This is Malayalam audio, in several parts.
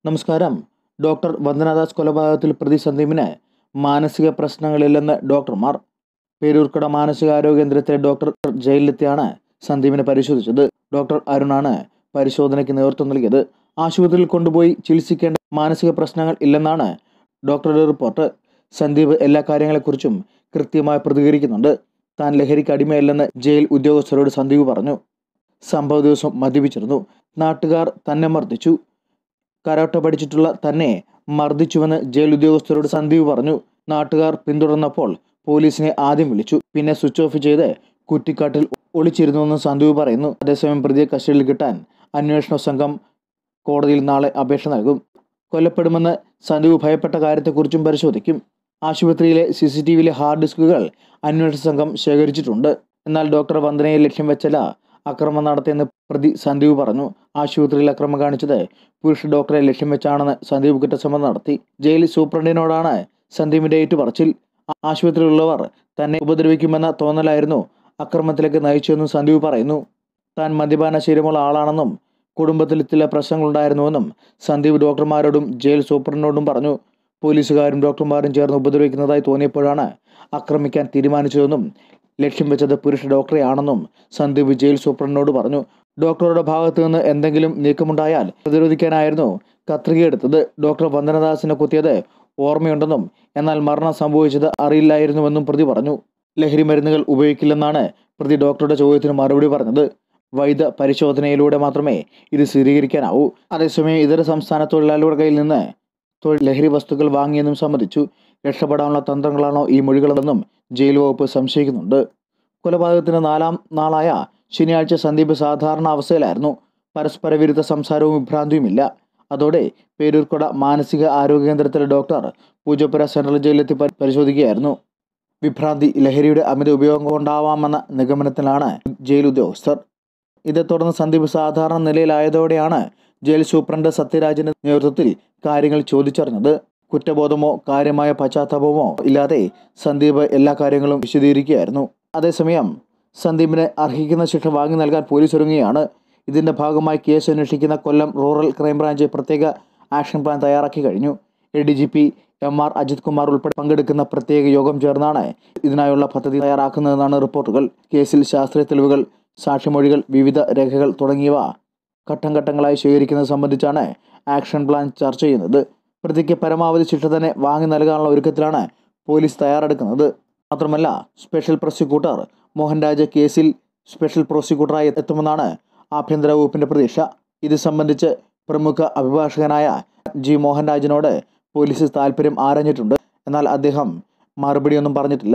നമസ്കാരം ഡോക്ടർ വന്ദനാദാസ് കൊലപാതകത്തിൽ പ്രതി സന്ദീപിന് മാനസിക പ്രശ്നങ്ങളില്ലെന്ന് ഡോക്ടർമാർ പേരൂർക്കട മാനസികാരോഗ്യ കേന്ദ്രത്തിലെ ഡോക്ടർ ജയിലിലെത്തിയാണ് സന്ദീപിനെ പരിശോധിച്ചത് ഡോക്ടർ അരുണാണ് പരിശോധനയ്ക്ക് നേതൃത്വം നൽകിയത് ആശുപത്രിയിൽ കൊണ്ടുപോയി ചികിത്സിക്കേണ്ട മാനസിക പ്രശ്നങ്ങൾ ഇല്ലെന്നാണ് ഡോക്ടറുടെ റിപ്പോർട്ട് സന്ദീപ് എല്ലാ കാര്യങ്ങളെക്കുറിച്ചും കൃത്യമായി പ്രതികരിക്കുന്നുണ്ട് താൻ ലഹരിക്ക് അടിമയല്ലെന്ന് ജയിൽ ഉദ്യോഗസ്ഥരോട് സന്ദീപ് പറഞ്ഞു സംഭവ ദിവസം മദ്യപിച്ചിരുന്നു നാട്ടുകാർ തന്നെ മർദ്ദിച്ചു കരാട്ട പഠിച്ചിട്ടുള്ള തന്നെ മർദ്ദിച്ചുവെന്ന് ജയിൽ ഉദ്യോഗസ്ഥരോട് സന്ദീപ് പറഞ്ഞു നാട്ടുകാർ പിന്തുടർന്നപ്പോൾ പോലീസിനെ ആദ്യം വിളിച്ചു പിന്നെ സ്വിച്ച് ഓഫ് ചെയ്ത് കുറ്റിക്കാട്ടിൽ ഒളിച്ചിരുന്നുവെന്ന് സന്ദീപ് പറയുന്നു അതേസമയം പ്രതിയെ കസ്റ്റഡിയിൽ കിട്ടാൻ അന്വേഷണ സംഘം കോടതിയിൽ നാളെ അപേക്ഷ നൽകും കൊല്ലപ്പെടുമെന്ന് സന്ദീപ് ഭയപ്പെട്ട കാര്യത്തെക്കുറിച്ചും പരിശോധിക്കും ആശുപത്രിയിലെ സി സി ടി വിയിലെ ഹാർഡ് ഡിസ്കുകൾ അന്വേഷണ സംഘം ശേഖരിച്ചിട്ടുണ്ട് എന്നാൽ ഡോക്ടർ വന്ദനയെ ലക്ഷ്യം വെച്ചല്ല അക്രമം നടത്തിയെന്ന് പ്രതി സന്ദീപ് പറഞ്ഞു ആശുപത്രിയിൽ അക്രമം കാണിച്ചത് പുരുഷ ഡോക്ടറെ ലക്ഷ്യം വെച്ചാണെന്ന് സന്ദീപ് കുറ്റസമ്മതം നടത്തി ജയിൽ സൂപ്രണ്ടിനോടാണ് സന്ദീപിന്റെ ഏറ്റുപറച്ചിൽ ആശുപത്രിയിലുള്ളവർ തന്നെ ഉപദ്രവിക്കുമെന്ന തോന്നലായിരുന്നു അക്രമത്തിലേക്ക് നയിച്ചതെന്നും സന്ദീപ് പറയുന്നു താൻ മദ്യപാന ശീലമുള്ള ആളാണെന്നും കുടുംബത്തിൽ ചില പ്രശ്നങ്ങളുണ്ടായിരുന്നുവെന്നും സന്ദീപ് ഡോക്ടർമാരോടും ജയിൽ സൂപ്രണ്ടിനോടും പറഞ്ഞു പോലീസുകാരും ഡോക്ടർമാരും ചേർന്ന് ഉപദ്രവിക്കുന്നതായി തോന്നിയപ്പോഴാണ് ആക്രമിക്കാൻ തീരുമാനിച്ചതെന്നും ലക്ഷ്യം വെച്ചത് പുരുഷ ഡോക്ടറെയാണെന്നും സന്ദീപ് ജയിൽ സൂപ്രണ്ടിനോട് പറഞ്ഞു ഡോക്ടറുടെ ഭാഗത്തു നിന്ന് എന്തെങ്കിലും നീക്കമുണ്ടായാൽ പ്രതിരോധിക്കാനായിരുന്നു കത്രികയെടുത്തത് ഡോക്ടർ വന്ദനദാസിനെ കുത്തിയത് ഓർമ്മയുണ്ടെന്നും എന്നാൽ മരണം സംഭവിച്ചത് അറിയില്ലായിരുന്നുവെന്നും പ്രതി പറഞ്ഞു ലഹരി മരുന്നുകൾ ഉപയോഗിക്കില്ലെന്നാണ് പ്രതി ഡോക്ടറുടെ ചോദ്യത്തിന് മറുപടി പറഞ്ഞത് വൈദ്യ പരിശോധനയിലൂടെ മാത്രമേ ഇത് സ്ഥിരീകരിക്കാനാവൂ അതേസമയം ഇതര സംസ്ഥാന തൊഴിലാളികളുടെ കയ്യിൽ നിന്ന് തൊഴിൽ ലഹരി വസ്തുക്കൾ വാങ്ങിയെന്നും സമ്മതിച്ചു രക്ഷപ്പെടാനുള്ള തന്ത്രങ്ങളാണോ ഈ മൊഴികളെന്നും ജയിൽ വകുപ്പ് സംശയിക്കുന്നുണ്ട് കൊലപാതകത്തിന് നാലാം നാളായ ശനിയാഴ്ച സന്ദീപ് സാധാരണ അവസ്ഥയിലായിരുന്നു പരസ്പര വിരുദ്ധ സംസാരവും വിഭ്രാന്തിയുമില്ല അതോടെ പേരൂർക്കൊട മാനസിക ആരോഗ്യ കേന്ദ്രത്തിലെ ഡോക്ടർ പൂജപ്പുര സെൻട്രൽ ജയിലിലെത്തി പരി- പരിശോധിക്കുകയായിരുന്നു വിഭ്രാന്തി ലഹരിയുടെ അമിത ഉപയോഗം കൊണ്ടാവാമെന്ന നിഗമനത്തിലാണ് ജയിൽ ഉദ്യോഗസ്ഥർ ഇതേ തുടർന്ന് സന്ദീപ് സാധാരണ നിലയിലായതോടെയാണ് ജയിൽ സൂപ്രണ്ട് സത്യരാജിന്റെ നേതൃത്വത്തിൽ കാര്യങ്ങൾ ചോദിച്ചറിഞ്ഞത് കുറ്റബോധമോ കാര്യമായ പശ്ചാത്താപമോ ഇല്ലാതെ സന്ദീപ് എല്ലാ കാര്യങ്ങളും വിശദീകരിക്കുകയായിരുന്നു അതേസമയം സന്ദീപിന് അർഹിക്കുന്ന ശിക്ഷ വാങ്ങി നൽകാൻ പോലീസ് ഒരുങ്ങുകയാണ് ഇതിന്റെ ഭാഗമായി കേസ് അന്വേഷിക്കുന്ന കൊല്ലം റൂറൽ ക്രൈംബ്രാഞ്ച് പ്രത്യേക ആക്ഷൻ പ്ലാൻ തയ്യാറാക്കി കഴിഞ്ഞു A D G P M R Ajith Kumar ഉൾപ്പെടെ പങ്കെടുക്കുന്ന പ്രത്യേക യോഗം ചേർന്നാണ് ഇതിനായുള്ള പദ്ധതി തയ്യാറാക്കുന്നതെന്നാണ് റിപ്പോർട്ടുകൾ കേസിൽ ശാസ്ത്രീയ തെളിവുകൾ സാക്ഷിമൊഴികൾ വിവിധ രേഖകൾ തുടങ്ങിയവ ഘട്ടം ഘട്ടങ്ങളായി ശേഖരിക്കുന്നത് സംബന്ധിച്ചാണ് ആക്ഷൻ പ്ലാൻ ചർച്ച ചെയ്യുന്നത് പ്രതിക്ക് പരമാവധി ശിക്ഷ തന്നെ വാങ്ങി നൽകാനുള്ള ഒരുക്കത്തിലാണ് പോലീസ് തയ്യാറെടുക്കുന്നത് മാത്രമല്ല സ്പെഷ്യൽ പ്രോസിക്യൂട്ടർ മോഹൻരാജ് കേസിൽ സ്പെഷ്യൽ പ്രോസിക്യൂട്ടറായി എത്തുമെന്നാണ് ആഭ്യന്തര വകുപ്പിന്റെ പ്രതീക്ഷ ഇത് സംബന്ധിച്ച് പ്രമുഖ അഭിഭാഷകനായ ജി മോഹൻരാജിനോട് പോലീസ് താല്പര്യം ആരാഞ്ഞിട്ടുണ്ട് എന്നാൽ അദ്ദേഹം മറുപടിയൊന്നും പറഞ്ഞിട്ടില്ല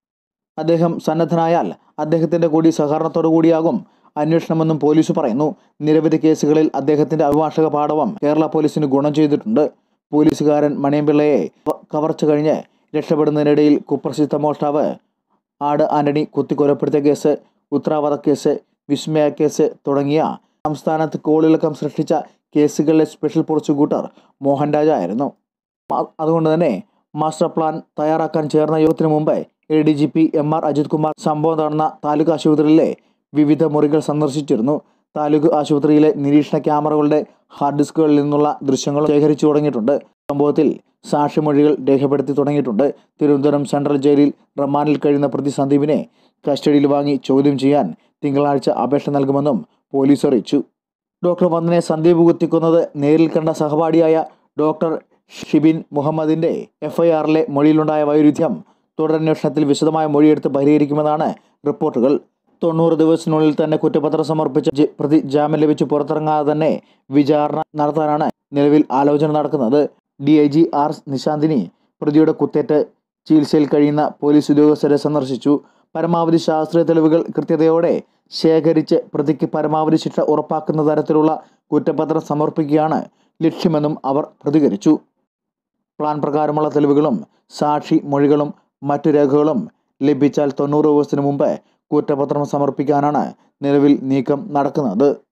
അദ്ദേഹം സന്നദ്ധനായാൽ അദ്ദേഹത്തിന്റെ കൂടി സഹകരണത്തോടു കൂടിയാകും അന്വേഷണമെന്നും പോലീസ് പറയുന്നു നിരവധി കേസുകളിൽ അദ്ദേഹത്തിന്റെ അഭിഭാഷക പാടവം കേരള പോലീസിന് ഗുണം ചെയ്തിട്ടുണ്ട് പോലീസുകാരൻ മണിയമ്പിള്ളയെ ക- കവർച്ച കഴിഞ്ഞ് രക്ഷപ്പെടുന്നതിനിടയിൽ കുപ്രസിദ്ധ മോഷ്ടാവ് ആട് ആന്റണി കുത്തിക്കൊലപ്പെടുത്തിയ കേസ് ഉത്തരാവധ കേസ് വിസ്മയ കേസ് തുടങ്ങിയ സംസ്ഥാനത്ത് കോളിളക്കം സൃഷ്ടിച്ച കേസുകളിലെ സ്പെഷ്യൽ പ്രോസിക്യൂട്ടർ മോഹൻരാജ് ആയിരുന്നു അ- അതുകൊണ്ട് തന്നെ മാസ്റ്റർ പ്ലാൻ തയ്യാറാക്കാൻ ചേർന്ന യോഗത്തിന് മുമ്പ് A D G P M R Ajith Kumar സംഭവം നടന്ന താലൂക്ക് ആശുപത്രിയിലെ വിവിധ മുറികൾ സന്ദർശിച്ചിരുന്നു താലൂക്ക് ആശുപത്രിയിലെ നിരീക്ഷണ ക്യാമറകളുടെ ഹാർഡ് ഡിസ്കുകളിൽ നിന്നുള്ള ദൃശ്യങ്ങൾ ശേഖരിച്ചു തുടങ്ങിയിട്ടുണ്ട് സംഭവത്തിൽ സാക്ഷിമൊഴികൾ രേഖപ്പെടുത്തി തുടങ്ങിയിട്ടുണ്ട് തിരുവനന്തപുരം സെൻട്രൽ ജയിലിൽ റിമാൻഡിൽ കഴിയുന്ന പ്രതി സന്ദീപിനെ കസ്റ്റഡിയിൽ വാങ്ങി ചോദ്യം ചെയ്യാൻ തിങ്കളാഴ്ച അപേക്ഷ നൽകുമെന്നും പോലീസ് അറിയിച്ചു ഡോക്ടർ വന്ദനെ സന്ദീപ് കുത്തിക്കുന്നത് നേരിൽ കണ്ട സഹപാഠിയായ ഡോക്ടർ ഷിബിൻ മുഹമ്മദിന്റെ എഫ്ഐആറിലെ മൊഴിയിലുണ്ടായ വൈരുദ്ധ്യം തുടരന്വേഷണത്തിൽ വിശദമായ മൊഴിയെടുത്ത് പരിഹരിക്കുമെന്നാണ് റിപ്പോർട്ടുകൾ തൊണ്ണൂറ് ദിവസത്തിനുള്ളിൽ തന്നെ കുറ്റപത്രം സമർപ്പിച്ച ജ- പ്രതി ജാമ്യം ലഭിച്ച് പുറത്തിറങ്ങാതെ തന്നെ വിചാരണ നടത്താനാണ് നിലവിൽ ആലോചന നടക്കുന്നത് D I G R Nishanthini പ്രതിയുടെ കുത്തേറ്റ് ചികിത്സയിൽ കഴിയുന്ന പോലീസ് ഉദ്യോഗസ്ഥരെ സന്ദർശിച്ചു പരമാവധി ശാസ്ത്രീയ തെളിവുകൾ കൃത്യതയോടെ ശേഖരിച്ച് പ്രതിക്ക് പരമാവധി ശിക്ഷ ഉറപ്പാക്കുന്ന തരത്തിലുള്ള കുറ്റപത്രം സമർപ്പിക്കുകയാണ് ലക്ഷ്യമെന്നും അവർ പ്രതികരിച്ചു പ്ലാൻ പ്രകാരമുള്ള തെളിവുകളും സാക്ഷി മൊഴികളും മറ്റു രേഖകളും ലഭിച്ചാൽ തൊണ്ണൂറ് ദിവസത്തിന് മുമ്പ് കുറ്റപത്രം സമർപ്പിക്കാനാണ് നിലവിൽ നീക്കം നടക്കുന്നത്